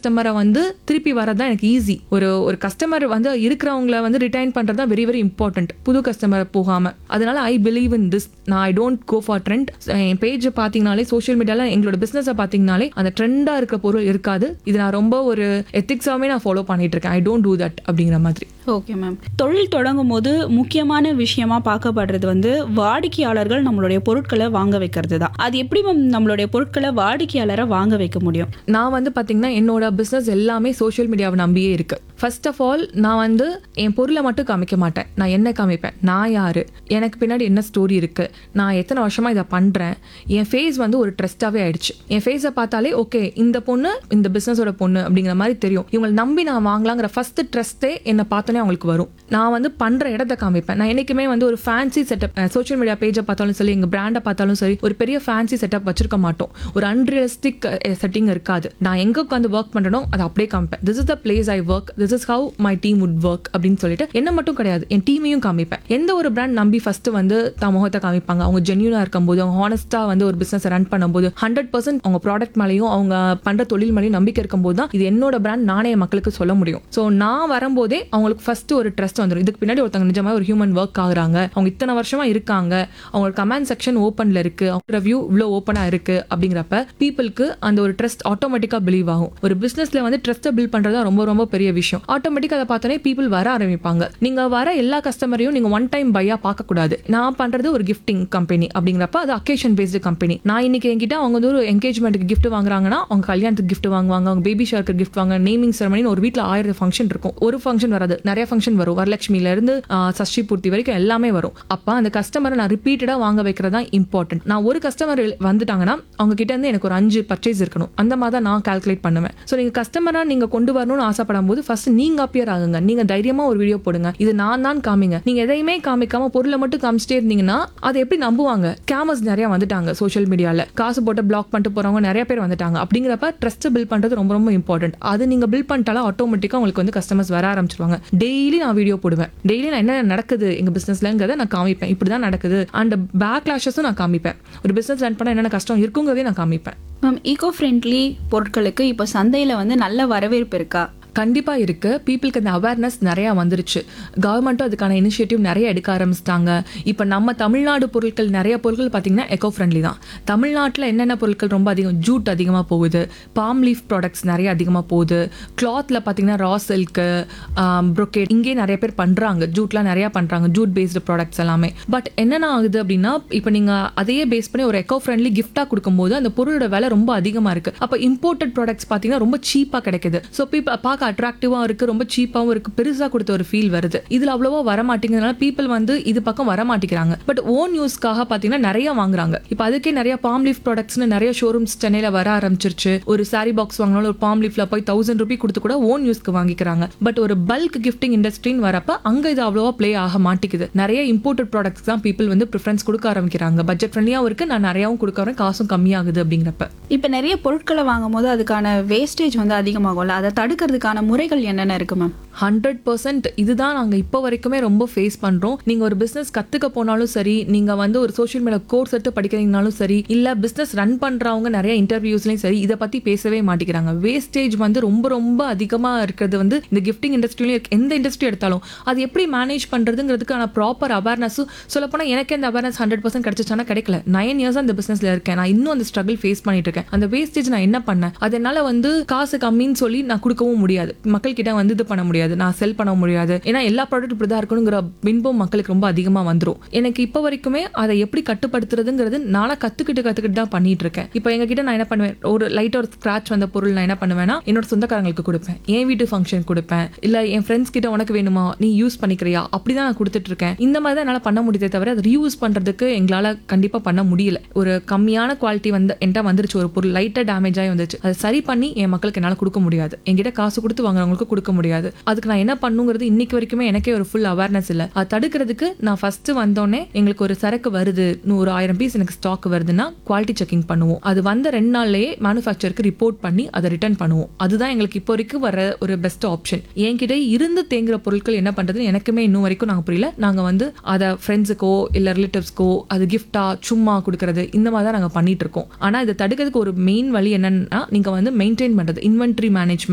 கஸ்டமரை வந்து திருப்பி வரதான் எனக்கு ஈஸி ஒரு ஒரு கஸ்டமர் வந்து இருக்கிறவங்கள வந்து ரிட்டைன் பண்றது தான் வெரி வெரி இம்பார்ட்டன்ட் புது கஸ்டமர் போகாம அதனால ஐ பிலீவ் இன் திஸ் நான் I don't go for trend என் பேஜை பார்த்தீங்கனாலே சோஷியல் மீடியால எங்களோட பிசினஸை பார்த்தீங்கனாலே அந்த ட்ரெண்டா இருக்க பொருள் இருக்காது இது நான் ரொம்ப ஒரு எத்திக்ஸாவே நான் ஃபாலோ பண்ணிட்டு இருக்கேன் ஐ டோன்ட் டூ தட் அப்படிங்கிற மாதிரி ஓகே மேம் தொழில் தொடங்கும் போது முக்கியமான விஷயமா பார்க்கப்படுறது வந்து வாடிக்கையாளர்கள் நம்மளுடைய பொருட்களை வாங்க வைக்கிறது தான் அது எப்படி மேம் நம்மளுடைய பொருட்களை வாடிக்கையாளரை வாங்க வைக்க முடியும் நான் வந்து பார்த்தீங்கன்னா என்னோட பிஸ்னஸ் எல்லாமே சோஷியல் மீடியாவை நம்பியே இருக்கு ஃபர்ஸ்ட் ஆஃப் ஆல் நான் வந்து என் பொருளை மட்டும் காமிக்க மாட்டேன் நான் என்ன காமிப்பேன் நான் யாரு எனக்கு பின்னாடி என்ன ஸ்டோரி இருக்கு நான் எத்தனை வருஷமா இதை பண்றேன் என் ஃபேஸ் வந்து ஒரு ட்ரஸ்டாகவே ஆயிடுச்சு என் ஃபேஸை பார்த்தாலே ஓகே இந்த பொண்ணு இந்த பிஸ்னஸோட பொண்ணு அப்படிங்கிற மாதிரி தெரியும் இவங்களை நம்பி நான் வாங்கலாங்கிற ஃபர்ஸ்ட் ட்ரஸ்ட்டே என்னை பார்த்தோன்னே அவங்களுக்கு வரும் நான் வந்து பண்ற இடத்த காமிப்பேன் நான் என்னைக்குமே வந்து ஒரு ஃபேன்சி செட்டப் சோஷியல் மீடியா பேஜை பார்த்தாலும் சரி எங்க பிராண்டை பார்த்தாலும் சரி ஒரு பெரிய ஃபேன்சி செட்டப் வச்சிருக்க மாட்டோம் ஒரு அன்ரியலிஸ்டிக் செட்டிங் இருக்காது நான் எங்க உட்காந்து ஒர்க் பண்றனோ அதை அப்படியே காமிப்பேன் this is the place I work this is how my team would work அப்படின்னு சொல்லிட்டு என்ன மட்டும் கிடையாது என் டீமையும் காமிப்பேன் எந்த ஒரு பிராண்ட் நம்பி ஃபர்ஸ்ட் வந்து தான் முகத்தை காமிப்பாங்க அவங்க ஜென்யூனா இருக்கும்போது அவங்க ஹானஸ்டா வந்து ஒரு பிசினஸ் ரன் பண்ணும்போது ஹண்ட்ரட் பர்சன்ட் அவங்க ப்ராடக்ட் மேலேயும் அவங்க பண்ற தொழில் மேலேயும் நம்பிக்கை இருக்கும்போது தான் இது என்னோட பிராண்ட் நானே என் மக்களுக்கு சொல்ல முடியும் ஸோ நான் வரும்போதே அவங்களுக்கு ஃபர்ஸ்ட் ஒரு ட்ரஸ்ட் வந்துடும் இதுக்கு பின்னாடி ஒருத்தவங்க நிஜமா ஒரு ஹியூமன் ஒர்க் ஆகுறாங்க அவங்க இத்தனை வருஷமா இருக்காங்க அவங்களோட கமெண்ட் செக்ஷன் ஓப்பன்ல இருக்கு அவங்க ரிவ்யூ இவ்வளோ ஓப்பனா இருக்கு அப்படிங்கிறப்ப பீப்புளுக்கு அந்த ஒரு ட்ரஸ்ட் ஆட்டோமேட்டிக்கா பிலீவ் ஆகும் ஒரு பிசினஸ்ல வந்து ட்ரஸ்ட்டை பில்ட் பண்றது ரொம்ப ரொம்ப பெரிய விஷயம் ஆட்டோமேட்டிக்கா அதை பார்த்தோன்னே பீப்புள் வர ஆரம்பிப்பாங்க நீங்க வர எல்லா கஸ்டமரையும் நீங்க ஒன் டைம் பையா பார்க்க கூடாது நான் பண்றது ஒரு கிஃப்டிங் கம்பெனி அப்படிங்கிறப்ப அது அக்கேஷன் பேஸ்டு கம்பெனி நான் இன்னைக்கு என்கிட்ட அவங்க வந்து ஒரு என்கேஜ்மெண்ட்டுக்கு gift வாங்குறாங்கன்னா அவங்க கல்யாணத்துக்கு gift வாங்குவாங்க அவங்க பேபி ஷாருக்கு gift வாங்க நேமிங் செரமனின்னு ஒரு வீட்டில் ஆயிரம் ஃபங்க்ஷன் இருக்கும் ஒரு ஃபங்க்ஷன் வராது நிறைய ஃபங்க்ஷன் வரும் வரலட்சுமியில இருந்து ஆ, சஷ்டி பூர்த்தி வரைக்கும் எல்லாமே வரும் அப்ப அந்த கஸ்டமரை நான் ரிப்பீட்டடா வாங்க வைக்கிறது தான் இம்பார்ட்டன்ட் நான் ஒரு கஸ்டமர் வந்துட்டாங்கன்னா அவங்க கிட்ட இருந்து எனக்கு ஒரு அஞ்சு பர்ச்சேஸ் இருக்கணும் அந்த மாதிரி தான் நான் கால்குலேட் பண்ணுவேன் ஸோ நீங்க கஸ்டமரா நீங்க கொண்டு வரணும்னு ஆசைப்படும் போது ஃபர்ஸ்ட் நீங்க அப்பியர் ஆகுங்க நீங்க தைரியமா ஒரு வீடியோ போடுங்க இது நான் தான் காமிங்க நீங்க எதையுமே காமிக்காம பொருளை மட்டும் காமிச்சிட்டே இருந்தீங்கன்னா அதை எப்படி நம்புவாங்க கேமஸ் நிறைய வந்துட்டாங்க சோஷியல் மீடியால காசு போட்டு பிளாக் பண்ணிட்டு போறவங்க நிறைய பேர் வந்துட்டாங்க அப்படிங்கிறப்ப ட்ரஸ்ட் பில்ட் பண்றது ரொம்ப ரொம்ப இம்பார்ட்டன்ட் அது நீங்க பில்ட் பண்ணிட்டாலும் ஆட்டோமேட்டிக்கா உங்களுக்கு வந்து கஸ்டமர்ஸ் வர ஆரம்பிச்சிருவாங்க டெய்லி நான் வீடியோ போடுவேன் டெய்லி நான் என்ன நடக்குது எங்க பிசினஸ்லங்கிறத நான் காமிப்பேன் இப்படிதான் நடக்குது அண்ட் பேக் லாஷஸும் நான் காமிப்பேன் ஒரு பிசினஸ் ரன் பண்ண என்னென்ன கஷ்டம் இருக்குங்கிறதே நான் காமிப்பேன் மேம் ஈகோ ஃப்ரெண்ட்லி பொருட்களுக்கு இப்போ சந்தையில் வந்து நல்ல வரவேற்பு இருக்கா கண்டிப்பா இருக்கு பீப்புளுக்கு அந்த அவேர்னஸ் நிறைய வந்துருச்சு கவர்மெண்ட்டும் அதுக்கான இனிஷியேட்டிவ் நிறைய எடுக்க ஆரம்பிச்சிட்டாங்க இப்போ நம்ம தமிழ்நாடு பொருட்கள் நிறைய பொருட்கள் பார்த்தீங்கன்னா எக்கோ ஃப்ரெண்ட்லி தான் தமிழ்நாட்டில் என்னென்ன பொருட்கள் ரொம்ப அதிகம் ஜூட் அதிகமாக போகுது பாம் லீஃப் ப்ராடக்ட்ஸ் நிறைய அதிகமாக போகுது கிளாத்தில் பார்த்தீங்கன்னா ரா சில்க்கு ப்ரொக்கேட் இங்கே நிறைய பேர் பண்ணுறாங்க ஜூட்லாம் நிறைய பண்ணுறாங்க ஜூட் பேஸ்டு ப்ராடக்ட்ஸ் எல்லாமே பட் என்னென்ன ஆகுது அப்படின்னா இப்போ நீங்கள் அதையே பேஸ் பண்ணி ஒரு எக்கோ ஃப்ரெண்ட்லி கிஃப்டாக கொடுக்கும்போது அந்த பொருளோட விலை ரொம்ப அதிகமாக இருக்கு அப்போ இம்போர்ட்டட் ப்ராடக்ட்ஸ் பார்த்தீங்கன்னா ரொம்ப சீப்பாக கிடைக்குது ஸோ பீப்பிள் பார்க்க அட்ராக்டிவாக இருக்கு ரொம்ப சீப்பாகவும் இருக்கு பெருசாக கொடுத்த ஒரு ஃபீல் வருது இதில் அவ்வளோவா வர மாட்டேங்கிறதுனால பீப்பிள் வந்து இது பக்கம் வர மாட்டேங்கிறாங்க பட் ஓன் யூஸ்க்காக பார்த்தீங்கன்னா நிறைய வாங்குறாங்க இப்போ அதுக்கே நிறைய பாம் லீஃப் ப்ராடக்ட்ஸ்னு நிறைய ஷோரூம்ஸ் சென்னையில் வர ஆரம்பிச்சிருச்சு ஒரு சாரி பாக்ஸ் வாங்கினாலும் ஒரு பாம் லீஃப்ல போய் தௌசண்ட் ருபி கொடுத்து கூட ஓன் யூஸ்க்கு வாங்கிக்கிறாங்க பட் ஒரு பல்க் கிஃப்டிங் இண்டஸ்ட்ரின்னு வரப்ப அங்க இது அவ்வளோவா ப்ளே ஆக மாட்டேங்குது நிறைய இம்போர்ட்டட் ப்ராடக்ட்ஸ் தான் பீப்பிள் வந்து ப்ரிஃபரன்ஸ் கொடுக்க ஆரம்பிக்கிறாங்க பட்ஜெட் ஃப்ரெண்ட்லியாகவும் இருக்கு நான் நிறையாவும் கொடுக்க வரேன் காசும் கம்மியாகுது அப்படிங்கிறப்ப இப்போ நிறைய பொருட்களை வாங்கும் போது அதுக்கான வேஸ்டேஜ் வந்து அதிகமாகும்ல அதை தடுக்கிறதுக்கான முறைகள் என்னென்ன இருக்கு மேம் ஹண்ட்ரட் பர்சன்ட் இதுதான் நாங்கள் இப்போ வரைக்குமே ரொம்ப ஃபேஸ் பண்ணுறோம் நீங்கள் ஒரு பிஸ்னஸ் கற்றுக்க போனாலும் சரி நீங்கள் வந்து ஒரு சோஷியல் மீடியா கோர்ஸ் எடுத்து படிக்கிறீங்கனாலும் சரி இல்லை பிஸ்னஸ் ரன் பண்ணுறவங்க நிறைய இன்டர்வியூஸ்லையும் சரி இதை பற்றி பேசவே மாட்டேங்கிறாங்க வேஸ்டேஜ் வந்து ரொம்ப ரொம்ப அதிகமாக இருக்கிறது வந்து இந்த கிஃப்டிங் இண்டஸ்ட்ரியிலையும் எந்த இண்டஸ்ட்ரி எடுத்தாலும் அது எப்படி மேனேஜ் பண்ணுறதுங்கிறதுக்கான ப்ராப்பர் அவேர்னஸும் சொல்லப்போனால் எனக்கு அந்த அவேர்னஸ் ஹண்ட்ரட் பர்சன்ட் கிடைச்சிச்சானா கிடைக்கல நைன் இயர்ஸ் அந்த பிஸ்னஸில் இருக்கேன் நான் இன்னும் அந்த ஸ்ட்ரகிள் ஃபேஸ் பண்ணிட்டு இருக்கேன் அந்த வேஸ்டேஜ் நான் என்ன பண்ணேன் அது என்னால் வந்து காசு கம்மின்னு சொல்லி நான் கொடுக்கவும் முடியாது மக்கள் கிட்ட வந்து இது பண்ண முடியாது நான் செல் பண்ண முடியாது ஏன்னா எல்லா ப்ராடக்ட் இப்படி தான் இருக்கணுங்கிற பின்பம் மக்களுக்கு ரொம்ப அதிகமாக வந்துடும் எனக்கு இப்போ வரைக்குமே அதை எப்படி கட்டுப்படுத்துறதுங்கிறது நானாக கற்றுக்கிட்டு கற்றுக்கிட்டு தான் பண்ணிட்டு இருக்கேன் இப்போ எங்ககிட்ட நான் என்ன பண்ணுவேன் ஒரு லைட்டாக ஒரு ஸ்க்ராட்ச் வந்த பொருள் நான் என்ன பண்ணுவேன்னா என்னோட சொந்தக்காரங்களுக்கு கொடுப்பேன் என் வீட்டு ஃபங்க்ஷன் கொடுப்பேன் இல்லை என் ஃப்ரெண்ட்ஸ் கிட்ட உனக்கு வேணுமா நீ யூஸ் பண்ணிக்கிறியா அப்படி தான் நான் கொடுத்துட்டு இருக்கேன் இந்த மாதிரி தான் என்னால் பண்ண முடியுதே தவிர அதை ரீயூஸ் பண்ணுறதுக்கு எங்களால் கண்டிப்பாக பண்ண முடியல ஒரு கம்மியான குவாலிட்டி வந்து என்கிட்ட வந்துருச்சு ஒரு பொருள் லைட்டாக டேமேஜ் ஆகி வந்துச்சு அதை சரி பண்ணி என் மக்களுக்கு என்னால் கொடுக்க முடியாது என்கிட்ட காசு கொடுத்து வாங்குறவங்களுக்கு கொடுக்க முடியாது அதுக்கு நான் என்ன பண்ணுங்கிறது இன்னைக்கு வரைக்குமே எனக்கே ஒரு ஃபுல் அவேர்னஸ் இல்லை அது தடுக்கிறதுக்கு நான் ஃபர்ஸ்ட் வந்தோடனே எங்களுக்கு ஒரு சரக்கு வருது நூறு ஆயிரம் பீஸ் எனக்கு ஸ்டாக் வருதுன்னா குவாலிட்டி செக்கிங் பண்ணுவோம் அது வந்த ரெண்டு நாள்லயே மேனுஃபேக்சருக்கு ரிப்போர்ட் பண்ணி அதை ரிட்டர்ன் பண்ணுவோம் அதுதான் எங்களுக்கு இப்போ வரைக்கும் வர ஒரு பெஸ்ட் ஆப்ஷன் என்கிட்ட இருந்து தேங்குற பொருட்கள் என்ன பண்றதுன்னு எனக்குமே இன்னும் வரைக்கும் நாங்கள் புரியல நாங்கள் வந்து அதை ஃப்ரெண்ட்ஸுக்கோ இல்லை ரிலேட்டிவ்ஸ்க்கோ அது கிஃப்டா சும்மா கொடுக்கறது இந்த மாதிரி தான் நாங்கள் பண்ணிட்டு இருக்கோம் ஆனால் இதை தடுக்கிறதுக்கு ஒரு மெயின் வழி என்னன்னா நீங்கள் வந்து மெயின்டைன் பண்ணுறது இன்வென்ட்ரி மேனேஜ்மெண்ட்